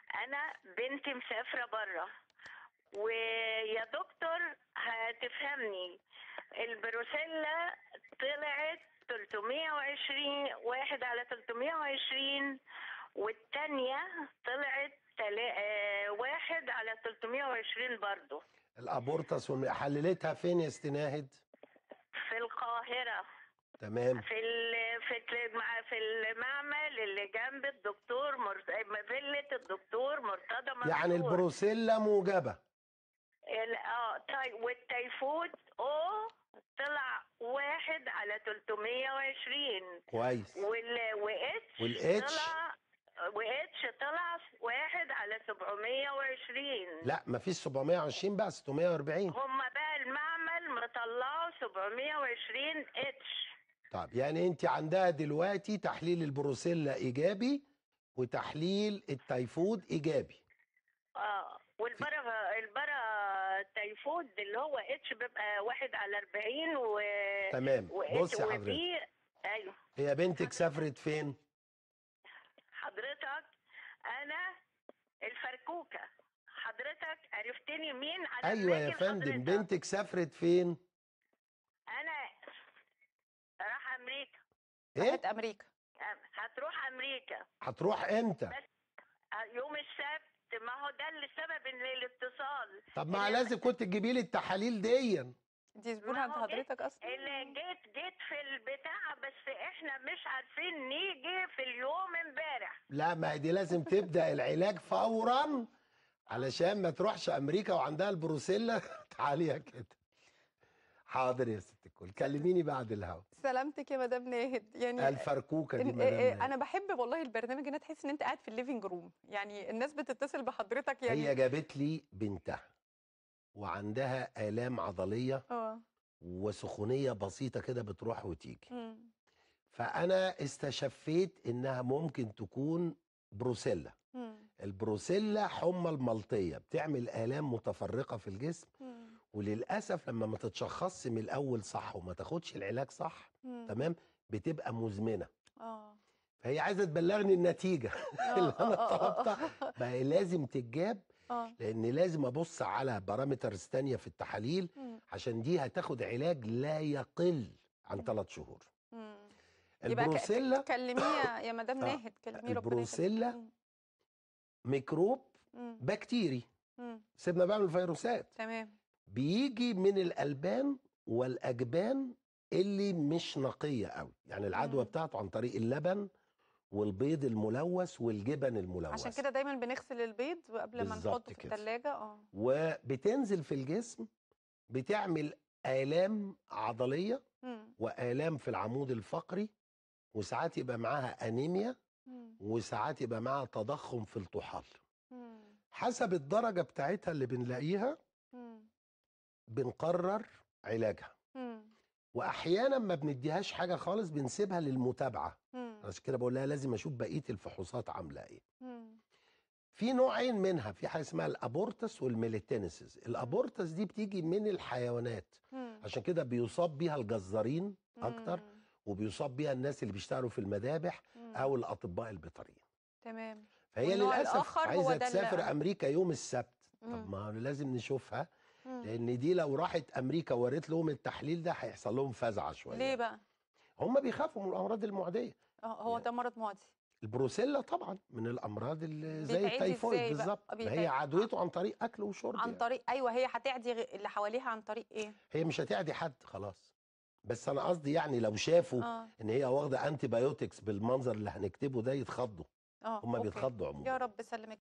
انا بنتي مسافره بره ويا دكتور هتفهمني البروسيلا طلعت 320 واحد على 320 والتانية طلعت تلا- آه، واحد على 320 برضو الابورتس والم- حللتها فين يا استناهد في القاهرة تمام في ال في ال- مع- في المعمل اللي جنب الدكتور مرت... فيلة الدكتور مرتضى منصور يعني البروسيلا موجبه ال- اه طيب والتيفود او طلع واحد على 320 كويس وال واتش والاتش؟ طلع واتش طلع واحد على 720 لا مفيش 720 بقى 640 هما بقى المعمل مطلعوا 720 اتش طب يعني انت عندها دلوقتي تحليل البروسيلا ايجابي وتحليل التيفود ايجابي اه والبرا البرا تيفود اللي هو اتش بيبقى واحد على 40 و تمام و بصي حضرتك وبي ايوه هي بنتك سافرت فين حضرتك انا الفركوكه حضرتك عرفتني مين على ايوه ما يا أجي فندم لحضرتك. بنتك سافرت فين انا راح امريكا ايه راحت امريكا أم- هتروح امريكا هتروح امتى آه، يوم السبت ما هو ده اللي سبب إن الاتصال طب ما اللي- لازم كنت تجيبي لي التحاليل دي دي زبون ما عند هو حضرتك اصلا اللي جيت جيت في البتاع بس احنا مش عارفين نيجي في اليوم امبارح لا ما هي دي لازم تبدا العلاج فورا علشان ما تروحش امريكا وعندها البروسيلا تعاليها كده حاضر يا ست الكل كلميني بعد الهوا سلامتك يا مدام ناهد يعني الفركوكه دي إن- مدام إيه- إيه، ناهد. انا بحب والله البرنامج هنا تحس ان انت قاعد في الليفينج روم يعني الناس بتتصل بحضرتك يعني هي جابت لي بنتها وعندها آلام عضلية اه وسخونية بسيطة كده بتروح وتيجي مم. فأنا استشفيت إنها ممكن تكون بروسيلا مم. البروسيلا حمى الملطية بتعمل آلام متفرقة في الجسم مم. وللأسف لما ما تتشخصش من الأول صح وما تاخدش العلاج صح مم. تمام بتبقى مزمنة اه فهي عايزة تبلغني النتيجة اللي آه، أنا آه، آه، طلبتها بقى لازم تتجاب اه لان لازم ابص على بارامترز تانية في التحاليل مم. عشان دي هتاخد علاج لا يقل عن ثلاث شهور مم. يبقى ك- البروسيلا كلميه يا- يا مدام آه، ناهد كلميه ربنا البروسيلا يخليك. ميكروب مم. بكتيري مم. سيبنا بقى من الفيروسات تمام بيجي من الالبان والاجبان اللي مش نقيه قوي يعني العدوى مم. بتاعته عن طريق اللبن والبيض الملوث والجبن الملوث عشان كده دايما بنغسل البيض قبل ما بالظبط نحطه في كده. الثلاجه اه وبتنزل في الجسم بتعمل آلام عضلية مم. وآلام في العمود الفقري وساعات يبقى معاها أنيميا مم. وساعات يبقى معاها تضخم في الطحال مم. حسب الدرجة بتاعتها اللي بنلاقيها مم. بنقرر علاجها مم. وأحيانا ما بنديهاش حاجة خالص بنسيبها للمتابعة مم. عشان كده بقول لها لازم أشوف بقية الفحوصات عاملة إيه مم. في نوعين منها في حاجة اسمها الأبورتس والميليتينيسيس الأبورتس دي بتيجي من الحيوانات مم. عشان كده بيصاب بيها الجزارين اكتر مم. وبيصاب بيها الناس اللي بيشتغلوا في المذابح مم. او الاطباء البيطريين تمام فهي والنوع للاسف الآخر هو عايزه ده اللي- تسافر امريكا يوم السبت مم. طب ما لازم نشوفها مم. لان دي لو راحت امريكا ووريت لهم التحليل ده هيحصل لهم فزعه شويه ليه بقى؟ هم بيخافوا من الامراض المعديه اه هو ده مرض معدي البروسيلا طبعا من الامراض اللي زي بيتعدي التيفويد إزاي بقى؟ بالظبط ما بيتعدي- هي عدوته عن طريق اكل وشرب عن يعني. طريق ايوه هي هتعدي غ- اللي حواليها عن طريق ايه؟ هي مش هتعدي حد خلاص بس انا قصدي يعني لو شافوا اه ان هي واخده انتي بايوتكس بالمنظر اللي هنكتبه ده يتخضوا اه هم أوكي. بيتخضوا عموما يا رب سلمك